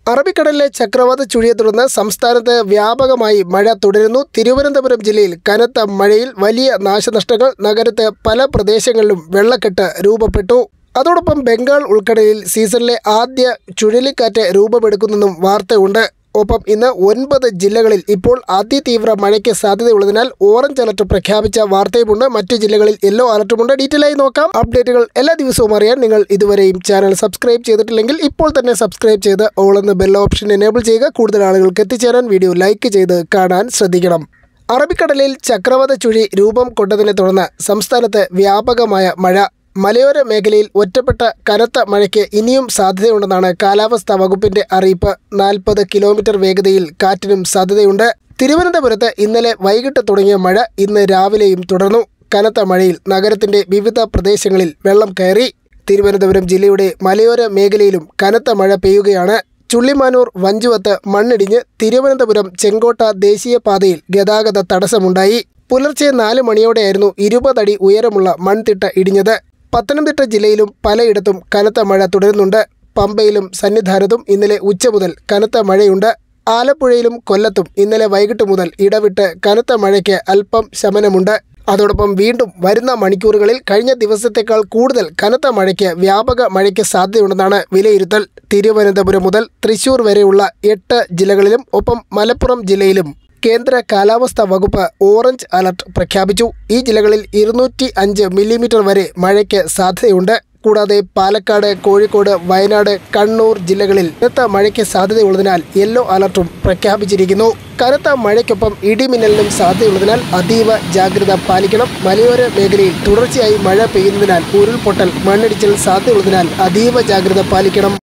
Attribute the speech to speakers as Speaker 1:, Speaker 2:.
Speaker 1: അറബിക്കടലിലെ ചക്രവാത ചുഴിയെ തുടർന്ന് സംസ്ഥാനത്ത് വ്യാപകമായി മഴ തുടരുന്നു തിരുവനന്തപുരം ജില്ലയിൽ കനത്ത മഴയിൽ വലിയ നാശനഷ്ടങ്ങൾ നഗരത്ത് പല പ്രദേശങ്ങളിലും വെള്ളക്കെട്ട് രൂപപ്പെട്ടു അതോടൊപ്പം ബംഗാൾ ഉൾക്കടലിൽ സീസണിലെ ആദ്യ ചുഴലിക്കാറ്റ് രൂപമെടുക്കുന്നെന്നും വാർത്തയുണ്ട് ഒപ്പം ഇന്ന് ഒൻപത് ജില്ലകളിൽ ഇപ്പോൾ അതിതീവ്ര മഴയ്ക്ക് സാധ്യതയുള്ളതിനാൽ ഓറഞ്ച് അലർട്ട് പ്രഖ്യാപിച്ച വാർത്തയുമുണ്ട് മറ്റു ജില്ലകളിൽ യെല്ലോ അലർട്ടുമുണ്ട് ഡീറ്റെയിൽ ആയി നോക്കാം അപ്ഡേറ്റുകൾ എല്ലാ ദിവസവും അറിയാൻ നിങ്ങൾ ഇതുവരെയും ചാനൽ സബ്സ്ക്രൈബ് ചെയ്തിട്ടില്ലെങ്കിൽ ഇപ്പോൾ തന്നെ സബ്സ്ക്രൈബ് ചെയ്ത് ഓൾ എന്ന ബെൽ ഓപ്ഷൻ എനേബിൾ ചെയ്യുക കൂടുതൽ ആളുകൾക്ക് എത്തിച്ചേരാൻ വീഡിയോ ലൈക്ക് ചെയ്ത് കാണാൻ ശ്രദ്ധിക്കണം അറബിക്കടലിൽ ചക്രവാത ചുഴി രൂപം കൊണ്ടതിനെ തുടർന്ന് സംസ്ഥാനത്ത് വ്യാപകമായ മഴ മലയോര മേഖലയിൽ ഒറ്റപ്പെട്ട കനത്ത മഴയ്ക്ക് ഇനിയും സാധ്യതയുണ്ടെന്നാണ് കാലാവസ്ഥാ വകുപ്പിന്റെ അറിയിപ്പ് നാൽപ്പത് കിലോമീറ്റർ വേഗതയിൽ കാറ്റിനും സാധ്യതയുണ്ട് തിരുവനന്തപുരത്ത് ഇന്നലെ വൈകിട്ട് തുടങ്ങിയ മഴ ഇന്ന് രാവിലെയും തുടർന്നു കനത്ത മഴയിൽ നഗരത്തിന്റെ വിവിധ പ്രദേശങ്ങളിൽ വെള്ളം കയറി തിരുവനന്തപുരം ജില്ലയുടെ മലയോര മേഖലയിലും കനത്ത മഴ പെയ്യുകയാണ് ചുള്ളിമാനൂർ വഞ്ചുവത്ത് മണ്ണിടിഞ്ഞ് തിരുവനന്തപുരം ചെങ്കോട്ട ദേശീയപാതയിൽ ഗതാഗത തടസ്സമുണ്ടായി പുലർച്ചെ നാല് മണിയോടെയായിരുന്നു ഇരുപതടി ഉയരമുള്ള മൺതിട്ട ഇടിഞ്ഞത് പത്തനംതിട്ട ജില്ലയിലും പലയിടത്തും കനത്ത മഴ തുടരുന്നുണ്ട് പമ്പയിലും സന്നിധാനത്തും ഇന്നലെ ഉച്ച മുതൽ കനത്ത മഴയുണ്ട് ആലപ്പുഴയിലും കൊല്ലത്തും ഇന്നലെ വൈകിട്ട് മുതൽ ഇടവിട്ട് കനത്ത മഴയ്ക്ക് അല്പം ശമനമുണ്ട് അതോടൊപ്പം വീണ്ടും വരുന്ന മണിക്കൂറുകളിൽ കഴിഞ്ഞ ദിവസത്തേക്കാൾ കൂടുതൽ കനത്ത മഴയ്ക്ക് വ്യാപക മഴയ്ക്ക് സാധ്യതയുണ്ടെന്നാണ് വിലയിരുത്തൽ തിരുവനന്തപുരം മുതൽ തൃശൂർ വരെയുള്ള എട്ട് ജില്ലകളിലും ഒപ്പം മലപ്പുറം ജില്ലയിലും കേന്ദ്ര കാലാവസ്ഥാ വകുപ്പ് ഓറഞ്ച് അലർട്ട് പ്രഖ്യാപിച്ചു ഈ ജില്ലകളിൽ ഇരുന്നൂറ്റി അഞ്ച് മില്ലിമീറ്റർ വരെ മഴയ്ക്ക് സാധ്യതയുണ്ട് കൂടാതെ പാലക്കാട് കോഴിക്കോട് വയനാട് കണ്ണൂർ ജില്ലകളിൽ കനത്ത മഴയ്ക്ക് സാധ്യതയുള്ളതിനാൽ യെല്ലോ അലർട്ടും പ്രഖ്യാപിച്ചിരിക്കുന്നു കനത്ത മഴയ്ക്കൊപ്പം ഇടിമിന്നലിനും സാധ്യതയുള്ളതിനാൽ അതീവ ജാഗ്രത പാലിക്കണം മലയോര മേഖലയിൽ തുടർച്ചയായി മഴ പെയ്യുന്നതിനാൽ ഉരുൾപൊട്ടൽ മണ്ണിടിച്ചിൽ സാധ്യതയുള്ളതിനാൽ അതീവ ജാഗ്രത പാലിക്കണം